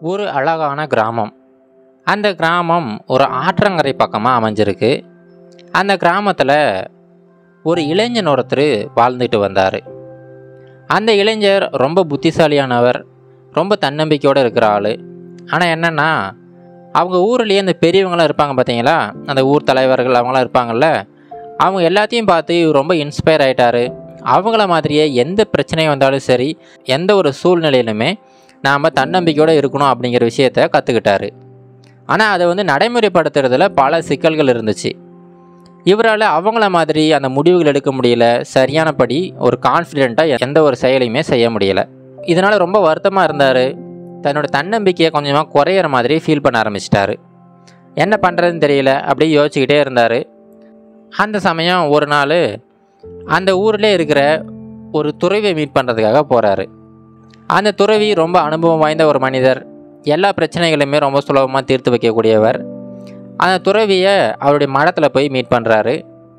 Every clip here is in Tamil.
ஒரு அழகான கிராமம் அந்த கிராமம் ஒரு ஆற்றங்கரை பக்கமாக அமைஞ்சிருக்கு அந்த கிராமத்தில் ஒரு இளைஞன் ஒருத்தர் வாழ்ந்துட்டு வந்தார் அந்த இளைஞர் ரொம்ப புத்திசாலியானவர் ரொம்ப தன்னம்பிக்கையோடு இருக்கிற ஆள் ஆனால் என்னென்னா அவங்க ஊர்லேயே அந்த பெரியவங்களாம் இருப்பாங்க பார்த்தீங்களா அந்த ஊர் தலைவர்கள் அவங்களாம் இருப்பாங்கள்ல அவங்க எல்லாத்தையும் பார்த்து இவர் ரொம்ப இன்ஸ்பயர் ஆகிட்டாரு அவங்கள மாதிரியே எந்த பிரச்சனை வந்தாலும் சரி எந்த ஒரு சூழ்நிலையிலுமே நாம் தன்னம்பிக்கையோடு இருக்கணும் அப்படிங்கிற விஷயத்த கற்றுக்கிட்டாரு ஆனால் அதை வந்து நடைமுறைப்படுத்துறதுல பல சிக்கல்கள் இருந்துச்சு இவரால் அவங்கள மாதிரி அந்த முடிவுகள் எடுக்க முடியல சரியானபடி ஒரு கான்ஃபிடெண்ட்டாக எந்த ஒரு செயலையுமே செய்ய முடியல இதனால் ரொம்ப வருத்தமாக இருந்தார் தன்னோட தன்னம்பிக்கையை கொஞ்சமாக குறையிற மாதிரி ஃபீல் பண்ண ஆரம்பிச்சிட்டாரு என்ன பண்ணுறதுன்னு தெரியல அப்படியே யோசிச்சுக்கிட்டே இருந்தார் அந்த சமயம் ஒரு நாள் அந்த ஊரில் இருக்கிற ஒரு துறவியை மீட் பண்ணுறதுக்காக போகிறாரு அந்த துறவி ரொம்ப அனுபவம் வாய்ந்த ஒரு மனிதர் எல்லா பிரச்சனைகளுமே ரொம்ப சுலபமாக தீர்த்து வைக்கக்கூடியவர் அந்த துறவியை அவருடைய மடத்தில் போய் மீட் பண்ணுறாரு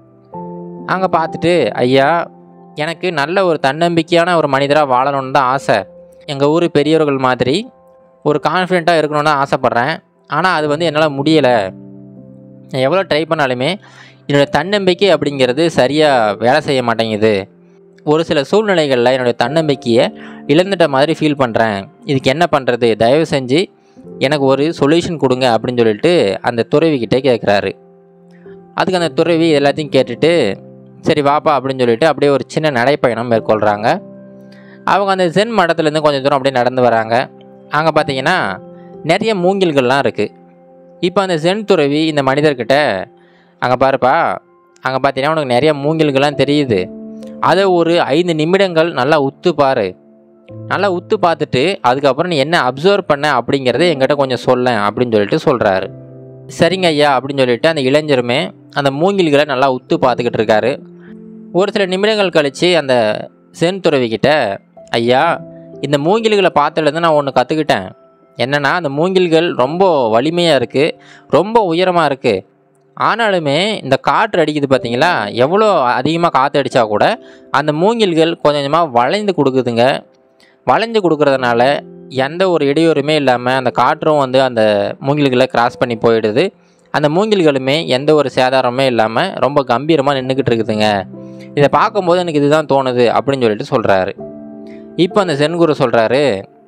அங்கே பார்த்துட்டு ஐயா எனக்கு நல்ல ஒரு தன்னம்பிக்கையான ஒரு மனிதராக வாழணும்னு தான் ஆசை எங்கள் ஊர் பெரியவர்கள் மாதிரி ஒரு கான்ஃபிடெண்ட்டாக இருக்கணும்னு தான் ஆசைப்பட்றேன் ஆனால் அது வந்து என்னால் முடியலை நான் எவ்வளோ ட்ரை பண்ணாலுமே என்னோடய தன்னம்பிக்கை அப்படிங்கிறது சரியாக வேலை செய்ய மாட்டேங்குது ஒரு சில சூழ்நிலைகளில் என்னுடைய தன்னம்பிக்கையை இழந்துட்ட மாதிரி ஃபீல் பண்ணுறேன் இதுக்கு என்ன பண்ணுறது தயவு செஞ்சு எனக்கு ஒரு சொல்யூஷன் கொடுங்க அப்படின்னு சொல்லிட்டு அந்த துறவிக்கிட்டே கேட்குறாரு அதுக்கு அந்த துறவி எல்லாத்தையும் கேட்டுட்டு சரி வாப்பா அப்படின்னு சொல்லிட்டு அப்படியே ஒரு சின்ன நடைப்பயணம் மேற்கொள்கிறாங்க அவங்க அந்த ஜென் மடத்துலேருந்து கொஞ்சம் தூரம் அப்படியே நடந்து வராங்க அங்கே பார்த்தீங்கன்னா நிறைய மூங்கில்கள்லாம் இருக்குது இப்போ அந்த ஜென் துறவி இந்த மனிதர்கிட்ட அங்கே பாருப்பா அங்கே பார்த்தீங்கன்னா உனக்கு நிறைய மூங்கில்கள்லாம் தெரியுது அதை ஒரு ஐந்து நிமிடங்கள் நல்லா உத்து பாரு நல்லா உத்து பார்த்துட்டு அதுக்கப்புறம் நீ என்ன அப்சர்வ் பண்ண அப்படிங்கிறத என்கிட்ட கொஞ்சம் சொல்லேன் அப்படின்னு சொல்லிட்டு சொல்கிறாரு சரிங்க ஐயா அப்படின்னு சொல்லிட்டு அந்த இளைஞருமே அந்த மூங்கில்களை நல்லா உத்து பார்த்துக்கிட்டு இருக்காரு ஒரு சில நிமிடங்கள் கழித்து அந்த சென் துறவிக்கிட்ட ஐயா இந்த மூங்கில்களை பார்த்ததுலேருந்து நான் ஒன்று கற்றுக்கிட்டேன் என்னென்னா அந்த மூங்கில்கள் ரொம்ப வலிமையாக இருக்குது ரொம்ப உயரமாக இருக்குது ஆனாலுமே இந்த காற்று அடிக்குது பார்த்தீங்களா எவ்வளோ அதிகமாக காற்று அடித்தா கூட அந்த மூங்கில்கள் கொஞ்சம் கொஞ்சமாக வளைந்து கொடுக்குதுங்க வளைஞ்சு கொடுக்கறதுனால எந்த ஒரு இடையூறுமே இல்லாமல் அந்த காற்றும் வந்து அந்த மூங்கில்களை கிராஸ் பண்ணி போயிடுது அந்த மூங்கில்களுமே எந்த ஒரு சேதாரமே இல்லாமல் ரொம்ப கம்பீரமாக நின்றுக்கிட்டு இருக்குதுங்க இதை பார்க்கும்போது எனக்கு இதுதான் தோணுது அப்படின்னு சொல்லிட்டு சொல்கிறாரு இப்போ அந்த சென்குரு சொல்கிறாரு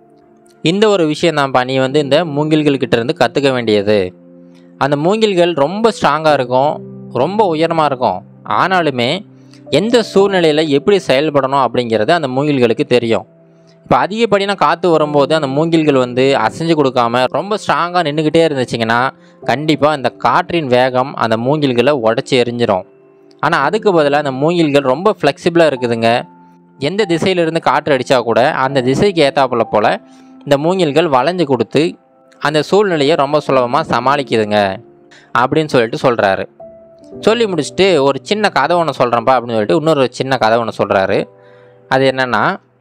இந்த ஒரு விஷயம் தான்ப்பா நீ வந்து இந்த மூங்கில்கள்கிட்ட இருந்து கற்றுக்க வேண்டியது அந்த மூங்கில்கள் ரொம்ப ஸ்ட்ராங்காக இருக்கும் ரொம்ப உயரமாக இருக்கும் ஆனாலுமே எந்த சூழ்நிலையில் எப்படி செயல்படணும் அப்படிங்கிறது அந்த மூங்கில்களுக்கு தெரியும் இப்போ அதிகப்படியான காற்று வரும்போது அந்த மூங்கில்கள் வந்து அசைஞ்சு கொடுக்காம ரொம்ப ஸ்ட்ராங்காக நின்றுக்கிட்டே இருந்துச்சிங்கன்னா கண்டிப்பாக அந்த காற்றின் வேகம் அந்த மூங்கில்களை உடச்சி எரிஞ்சிரும் ஆனால் அதுக்கு பதிலாக அந்த மூங்கில்கள் ரொம்ப ஃப்ளெக்சிபிளாக இருக்குதுங்க எந்த திசையிலிருந்து காற்று அடித்தா கூட அந்த திசைக்கு ஏற்றாப்புல போல் இந்த மூங்கில்கள் வளைஞ்சு கொடுத்து அந்த சூழ்நிலையை ரொம்ப சுலபமாக சமாளிக்குதுங்க அப்படின்னு சொல்லிட்டு சொல்கிறாரு சொல்லி முடிச்சுட்டு ஒரு சின்ன கதை ஒன்று சொல்கிறேன்ப்பா அப்படின்னு சொல்லிட்டு இன்னொரு சின்ன கதை ஒன்று சொல்கிறாரு அது என்னென்னா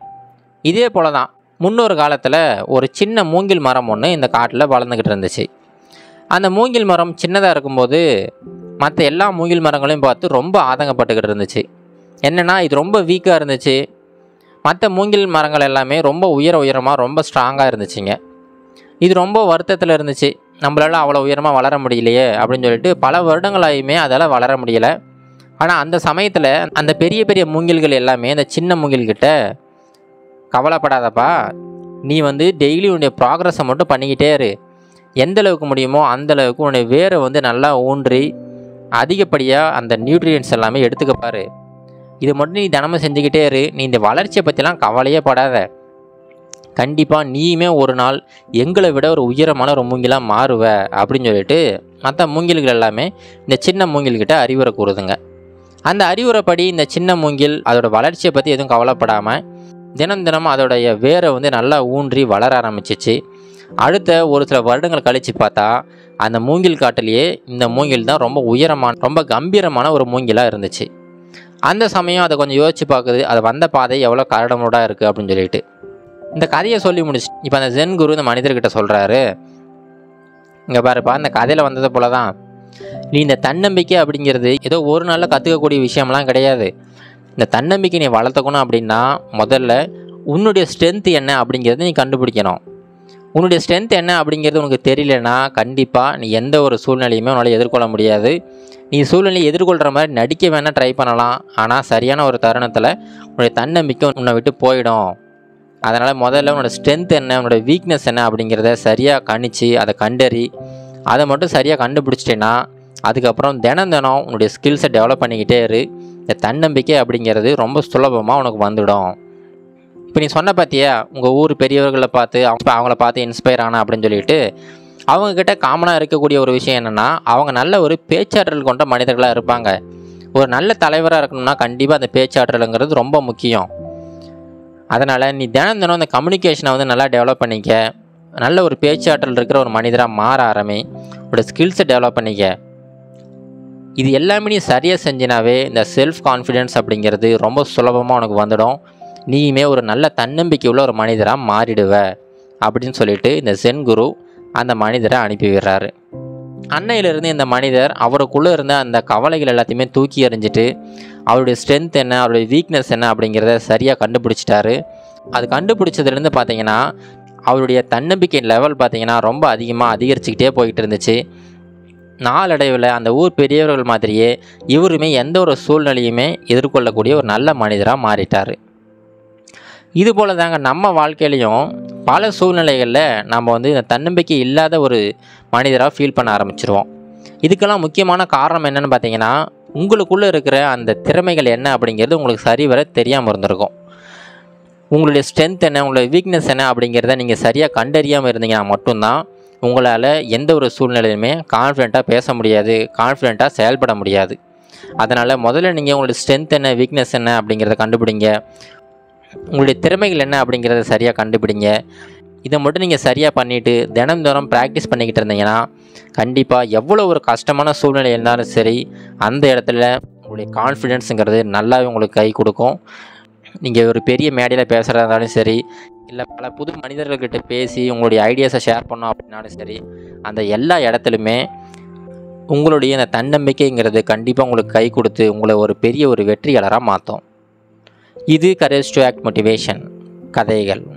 இதே போல தான் முன்னொரு காலத்தில் ஒரு சின்ன மூங்கில் மரம் ஒன்று இந்த காட்டில் வளர்ந்துக்கிட்டு இருந்துச்சு அந்த மூங்கில் மரம் சின்னதாக இருக்கும்போது மற்ற எல்லா மூங்கில் மரங்களையும் பார்த்து ரொம்ப ஆதங்கப்பட்டுக்கிட்டு இருந்துச்சு என்னென்னா இது ரொம்ப வீக்காக இருந்துச்சு மற்ற மூங்கில் மரங்கள் எல்லாமே ரொம்ப உயர உயரமாக ரொம்ப ஸ்ட்ராங்காக இருந்துச்சுங்க இது ரொம்ப வருத்தத்தில் இருந்துச்சு நம்மளால அவ்வளோ உயரமாக வளர முடியலையே அப்படின்னு சொல்லிட்டு பல வருடங்களாயுமே அதால் வளர முடியலை ஆனால் அந்த சமயத்தில் அந்த பெரிய பெரிய மூங்கில்கள் எல்லாமே அந்த சின்ன மூங்கில்கிட்ட கவலைப்படாதப்பா நீ வந்து டெய்லி உன்னுடைய ப்ராக்ரஸை மட்டும் பண்ணிக்கிட்டே இரு எந்த அளவுக்கு முடியுமோ அந்த அளவுக்கு உன்னுடைய வேரை வந்து நல்லா ஊன்றி அதிகப்படியாக அந்த நியூட்ரியன்ஸ் எல்லாமே எடுத்துக்க பாரு இது மட்டும் நீ தினமும் செஞ்சுக்கிட்டே இரு நீ இந்த வளர்ச்சியை பற்றிலாம் கவலையே படாத கண்டிப்பாக நீயுமே ஒரு நாள் எங்களை விட ஒரு உயரமான ஒரு மூங்கிலாக மாறுவ அப்படின்னு சொல்லிட்டு மற்ற மூங்கில்கள் எல்லாமே இந்த சின்ன மூங்கில்கிட்ட அறிவுரை கூறுதுங்க அந்த அறிவுரைப்படி இந்த சின்ன மூங்கில் அதோட வளர்ச்சியை பற்றி எதுவும் கவலைப்படாமல் தினம் தினம் அதோடைய வேரை வந்து நல்லா ஊன்றி வளர ஆரம்பிச்சிச்சு அடுத்த ஒரு சில வருடங்கள் கழித்து பார்த்தா அந்த மூங்கில் காட்டிலேயே இந்த மூங்கில் தான் ரொம்ப உயரமான ரொம்ப கம்பீரமான ஒரு மூங்கிலாக இருந்துச்சு அந்த சமயம் அதை கொஞ்சம் யோசிச்சு பார்க்குது அது வந்த பாதை எவ்வளோ கரடமுடாக இருக்குது அப்படின்னு சொல்லிட்டு இந்த கதையை சொல்லி முடிச்சு இப்போ அந்த ஜென் குரு இந்த மனிதர்கிட்ட சொல்கிறாரு இங்கே பாருப்பா இந்த கதையில் வந்தது போல தான் நீ இந்த தன்னம்பிக்கை அப்படிங்கிறது ஏதோ ஒரு நாளில் கற்றுக்கக்கூடிய விஷயம்லாம் கிடையாது இந்த தன்னம்பிக்கை நீ வளர்த்துக்கணும் அப்படின்னா முதல்ல உன்னுடைய ஸ்ட்ரென்த் என்ன அப்படிங்கிறத நீ கண்டுபிடிக்கணும் உன்னுடைய ஸ்ட்ரென்த் என்ன அப்படிங்கிறது உனக்கு தெரியலனா கண்டிப்பாக நீ எந்த ஒரு சூழ்நிலையுமே உன்னால் எதிர்கொள்ள முடியாது நீ சூழ்நிலையை எதிர்கொள்கிற மாதிரி நடிக்க வேணால் ட்ரை பண்ணலாம் ஆனால் சரியான ஒரு தருணத்தில் உன்னுடைய தன்னம்பிக்கை உன்னை விட்டு போயிடும் அதனால் முதல்ல உன்னோட ஸ்ட்ரென்த் என்ன உன்னோட வீக்னஸ் என்ன அப்படிங்கிறத சரியாக கணிச்சு அதை கண்டறி அதை மட்டும் சரியாக கண்டுபிடிச்சிட்டேன்னா அதுக்கப்புறம் தினம் தினம் உன்னுடைய ஸ்கில்ஸை டெவலப் பண்ணிக்கிட்டே இரு இந்த தன்னம்பிக்கை அப்படிங்கிறது ரொம்ப சுலபமாக உனக்கு வந்துடும் இப்போ நீ சொன்ன பார்த்தியா உங்கள் ஊர் பெரியவர்களை பார்த்து அவங்க அவங்கள பார்த்து இன்ஸ்பயர் ஆனா அப்படின்னு சொல்லிட்டு அவங்கக்கிட்ட காமனாக இருக்கக்கூடிய ஒரு விஷயம் என்னென்னா அவங்க நல்ல ஒரு பேச்சாற்றல் கொண்ட மனிதர்களாக இருப்பாங்க ஒரு நல்ல தலைவராக இருக்கணும்னா கண்டிப்பாக அந்த பேச்சாற்றலுங்கிறது ரொம்ப முக்கியம் அதனால் நீ தினம் தினம் அந்த கம்யூனிகேஷனை வந்து நல்லா டெவலப் பண்ணிக்க நல்ல ஒரு பேச்சாற்றல் இருக்கிற ஒரு மனிதராக மாற ஆரம்பி உன்னோட ஸ்கில்ஸை டெவலப் பண்ணிக்க இது எல்லாமே நீ சரியாக செஞ்சினாவே இந்த செல்ஃப் கான்ஃபிடென்ஸ் அப்படிங்கிறது ரொம்ப சுலபமாக உனக்கு வந்துடும் நீயுமே ஒரு நல்ல தன்னம்பிக்கை உள்ள ஒரு மனிதராக மாறிடுவ அப்படின்னு சொல்லிட்டு இந்த சென் குரு அந்த மனிதரை அனுப்பி விடுறாரு அன்னையிலிருந்து இந்த மனிதர் அவருக்குள்ளே இருந்த அந்த கவலைகள் எல்லாத்தையுமே தூக்கி எறிஞ்சிட்டு அவருடைய ஸ்ட்ரென்த் என்ன அவருடைய வீக்னஸ் என்ன அப்படிங்கிறத சரியாக கண்டுபிடிச்சிட்டாரு அது கண்டுபிடிச்சதுலேருந்து பார்த்தீங்கன்னா அவருடைய தன்னம்பிக்கை லெவல் பார்த்தீங்கன்னா ரொம்ப அதிகமாக அதிகரிச்சுக்கிட்டே போயிட்டு இருந்துச்சு நாளடைவில் அந்த ஊர் பெரியவர்கள் மாதிரியே இவருமே எந்த ஒரு சூழ்நிலையுமே எதிர்கொள்ளக்கூடிய ஒரு நல்ல மனிதராக மாறிட்டார் இது போல தாங்க நம்ம வாழ்க்கையிலையும் பல சூழ்நிலைகளில் நம்ம வந்து இந்த தன்னம்பிக்கை இல்லாத ஒரு மனிதராக ஃபீல் பண்ண ஆரம்பிச்சிருவோம் இதுக்கெல்லாம் முக்கியமான காரணம் என்னென்னு பார்த்தீங்கன்னா உங்களுக்குள்ளே இருக்கிற அந்த திறமைகள் என்ன அப்படிங்கிறது உங்களுக்கு சரிவர தெரியாமல் இருந்திருக்கும் உங்களுடைய ஸ்ட்ரென்த் என்ன உங்களுடைய வீக்னஸ் என்ன அப்படிங்கிறத நீங்கள் சரியாக கண்டறியாமல் இருந்தீங்கன்னா மட்டும்தான் உங்களால் எந்த ஒரு சூழ்நிலையுமே கான்ஃபிடெண்ட்டாக பேச முடியாது கான்ஃபிடெண்ட்டாக செயல்பட முடியாது அதனால் முதல்ல நீங்கள் உங்களுடைய ஸ்ட்ரென்த் என்ன வீக்னஸ் என்ன அப்படிங்கிறத கண்டுபிடிங்க உங்களுடைய திறமைகள் என்ன அப்படிங்கிறத சரியாக கண்டுபிடிங்க இதை மட்டும் நீங்கள் சரியாக பண்ணிவிட்டு தினம் தினம் ப்ராக்டிஸ் பண்ணிக்கிட்டு இருந்தீங்கன்னா கண்டிப்பாக எவ்வளோ ஒரு கஷ்டமான சூழ்நிலை இருந்தாலும் சரி அந்த இடத்துல உங்களுடைய கான்ஃபிடென்ஸுங்கிறது நல்லாவே உங்களுக்கு கை கொடுக்கும் நீங்கள் ஒரு பெரிய மேடையில் பேசுகிறதா இருந்தாலும் சரி இல்லை பல புது மனிதர்கள்கிட்ட பேசி உங்களுடைய ஐடியாஸை ஷேர் பண்ணோம் அப்படின்னாலும் சரி அந்த எல்லா இடத்துலையுமே உங்களுடைய அந்த தன்னம்பிக்கைங்கிறது கண்டிப்பாக உங்களுக்கு கை கொடுத்து உங்களை ஒரு பெரிய ஒரு வெற்றியாளராக மாற்றும் இது கரேஜ் டு ஆக்ட் மோட்டிவேஷன் கதைகள்